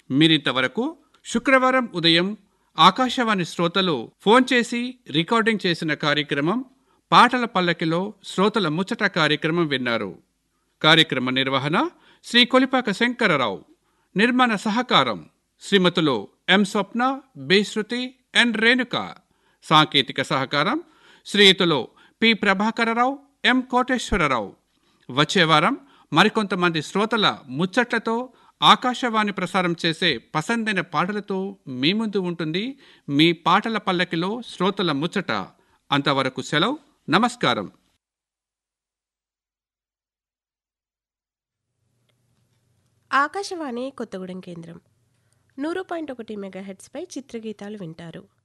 మీరింతవరకు శుక్రవారం ఉదయం ఆకాశవాణి శ్రోతలు ఫోన్ చేసి రికార్డింగ్ చేసిన కార్యక్రమం పాటల పల్లకిలో శ్రోతల ముచ్చట కార్యక్రమం విన్నారు కార్యక్రమ నిర్వహణ శ్రీ కొలిపాక శంకరరావు నిర్మాణ సహకారం శ్రీమతులు ఎం స్వప్న బి శృతి ఎన్ రేణుక సాంకేతిక సహకారం శ్రీయుతులు పి ప్రభాకరరావు ఎం కోటేశ్వరరావు వచ్చే వారం మరికొంతమంది శ్రోతల ముచ్చట్లతో ఆకాశవాణి ప్రసారం చేసే పసందైన పాటలతో మీ ముందు ఉంటుంది మీ పాటల పల్లకిలో శ్రోతల ముచ్చట అంతవరకు సెలవు నమస్కారం ఆకాశవాణి కొత్తగూడెం కేంద్రం నూరు పాయింట్ ఒకటి మెగాహెడ్స్పై చిత్రగీతాలు వింటారు